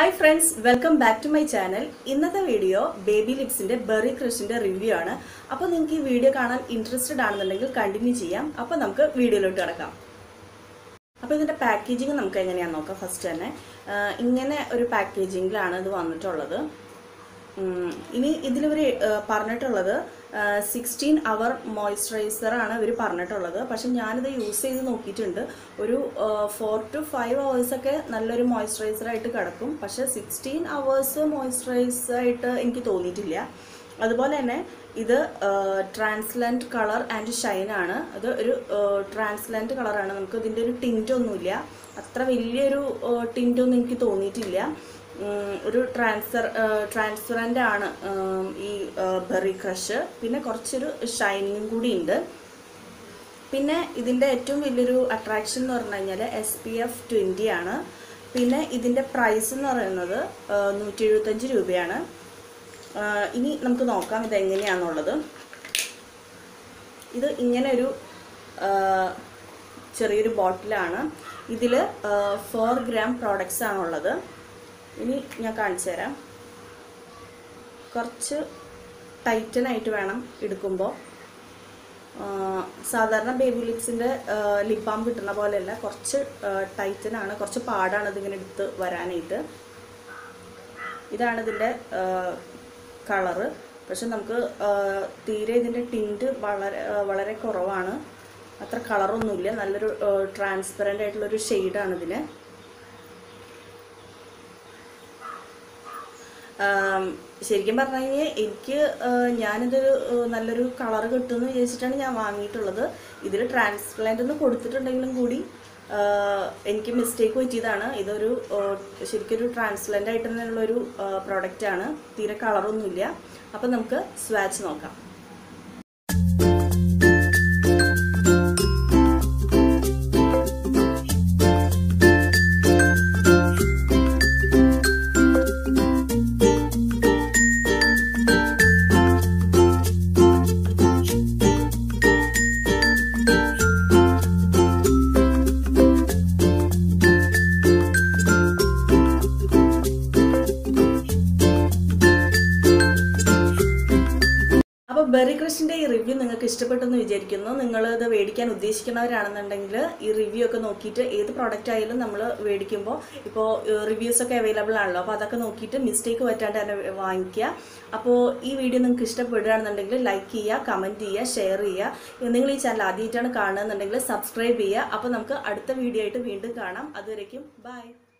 hi friends welcome back to my channel ഇന്നത്തെ video baby ലിപ്സിന്റെ berry ക്രഷിന്റെ review ആണ് അപ്പോൾ നിങ്ങൾക്ക് ഈ വീഡിയോ കാണാൻ ഇൻട്രസ്റ്റഡ് ആണെന്നുണ്ടെങ്കിൽ കണ്ടിന്യൂ ചെയ്യാം അപ്പോൾ നമുക്ക് വീഡിയോയിലോട്ട് കിടക്കാം അപ്പോൾ ഇതിന്റെ പാക്കേജിങ് നമുക്ക് എങ്ങനെയാണെന്ന് നോക്കാം ഫസ്റ്റ് തന്നെ ആ, ഇങ്ങനെ ഒരു പാക്കേജിങ്ങിലാണ് ഇത് വന്നിട്ടുള്ളത് ഉം, ഇനി ഇതിലിവർ പറഞ്ഞിട്ടുള്ളത് സിക്സ്റ്റീൻ അവർ മോയ്സ്ചറൈസർ ആണ് ഇവർ പറഞ്ഞിട്ടുള്ളത് പക്ഷെ ഞാനിത് യൂസ് ചെയ്ത് നോക്കിയിട്ടുണ്ട് ഒരു ഫോർ ടു ഫൈവ് ഒക്കെ നല്ലൊരു മോയ്സ്ചറൈസർ ആയിട്ട് കിടക്കും പക്ഷെ സിക്സ്റ്റീൻ അവേഴ്സ് മോയ്സ്ചറൈസർ ആയിട്ട് എനിക്ക് തോന്നിയിട്ടില്ല അതുപോലെ തന്നെ ഇത് ട്രാൻസ്ലൻറ്റ് കളർ ആൻഡ് ഷൈൻ ആണ് അത് ഒരു ട്രാൻസ്ലൻറ്റ് കളറാണ് നമുക്ക് ഇതിൻ്റെ ഒരു ടിൻറ്റ് ഒന്നുമില്ല അത്ര വലിയൊരു ടിൻറ്റ് ഒന്നും എനിക്ക് തോന്നിയിട്ടില്ല ഉം, ഒരു ട്രാൻസ്ഫർ ട്രാൻസ്പെറൻ്റ് ആണ് ഉം, ഈ ബെറി ക്രഷ് പിന്നെ കുറച്ചൊരു ഷൈനിങ്ങും കൂടി ഉണ്ട് പിന്നെ ഇതിൻ്റെ ഏറ്റവും വലിയൊരു അട്രാക്ഷൻ എന്ന് പറഞ്ഞു കഴിഞ്ഞാൽ എസ് പി എഫ് ട്വൻറ്റി ആണ് പിന്നെ ഇതിൻ്റെ പ്രൈസ് എന്ന് പറയുന്നത് നൂറ്റി എഴുപത്തഞ്ച് രൂപയാണ് ആ, ഇനി നമുക്ക് നോക്കാം ഇത് എങ്ങനെയാണെന്നുള്ളത് ഇത് ഇങ്ങനെ ഒരു ആ, ചെറിയൊരു ബോട്ടിലാണ് ഇതിൽ ഫോർ ഗ്രാം പ്രോഡക്റ്റ്സ് ആണുള്ളത് ഇനി ഞാൻ കാണിച്ചു തരാം കുറച്ച് ടൈറ്റൻ ആയിട്ട് വേണം എടുക്കുമ്പോൾ സാധാരണ ബേബി ലിപ്സിൻ്റെ ലിപ് ബാം കിട്ടുന്ന പോലെയല്ല കുറച്ച് ടൈറ്റൻ ആണ് കുറച്ച് പാടാണ് ഇതിങ്ങനെ എടുത്ത് വരാനായിട്ട് ഇതാണ് ഇതിൻ്റെ കളറ് പക്ഷെ നമുക്ക് ആ, തീരെ ഇതിൻ്റെ ടിൻറ്റ് വളരെ ആ, വളരെ കുറവാണ് അത്ര കളറൊന്നുമില്ല നല്ലൊരു ട്രാൻസ്പെറൻ്റ് ആയിട്ടുള്ളൊരു ഷെയ്ഡാണ് ഇതിന് ആം, ശരിക്കും പറഞ്ഞു കഴിഞ്ഞാൽ എനിക്ക് ആ, ഞാനിതൊരു ആ, നല്ലൊരു കളർ കിട്ടുമെന്ന് വിചാരിച്ചിട്ടാണ് ഞാൻ വാങ്ങിയിട്ടുള്ളത് ഇതിൽ ട്രാൻസ്പ്ലാന്റ് എന്ന് കൊടുത്തിട്ടുണ്ടെങ്കിലും കൂടി ആ, എനിക്ക് മിസ്റ്റേക്ക് പറ്റിയതാണ് ഇതൊരു ആ, ശരിക്കൊരു ട്രാൻസ്പ്ലാന്റ് ആയിട്ട് തന്നെയുള്ളൊരു പ്രോഡക്റ്റ് ആണ് തീരെ കളറൊന്നുമില്ല അപ്പം നമുക്ക് സ്വാച്ച് നോക്കാം അപ്പോൾ ബെറി ക്രഷിൻ്റെ ഈ റിവ്യൂ നിങ്ങൾക്ക് ഇഷ്ടപ്പെട്ടെന്ന് വിചാരിക്കുന്നു നിങ്ങൾ ഇത് മേടിക്കാൻ ഉദ്ദേശിക്കുന്നവരാണെന്നുണ്ടെങ്കിൽ ഈ റിവ്യൂ ഒക്കെ നോക്കിയിട്ട് ഏത് പ്രോഡക്റ്റ് ആയാലും നമ്മൾ മേടിക്കുമ്പോൾ ഇപ്പോൾ റിവ്യൂസ് ഒക്കെ അവൈലബിൾ ആണല്ലോ അപ്പോൾ അതൊക്കെ നോക്കിയിട്ട് മിസ്റ്റേക്ക് പറ്റാണ്ട് തന്നെ വാങ്ങിക്കുക അപ്പോൾ ഈ വീഡിയോ നിങ്ങൾക്ക് ഇഷ്ടപ്പെടുകയാണെന്നുണ്ടെങ്കിൽ ലൈക്ക് ചെയ്യുക കമൻറ്റ് ചെയ്യുക ഷെയർ ചെയ്യുക നിങ്ങൾ ഈ ചാനൽ ആദ്യമായിട്ടാണ് കാണുന്നതെന്നുണ്ടെങ്കിൽ സബ്സ്ക്രൈബ് ചെയ്യുക അപ്പോൾ നമുക്ക് അടുത്ത വീഡിയോ ആയിട്ട് വീണ്ടും കാണാം അതുവരേക്കും ബൈ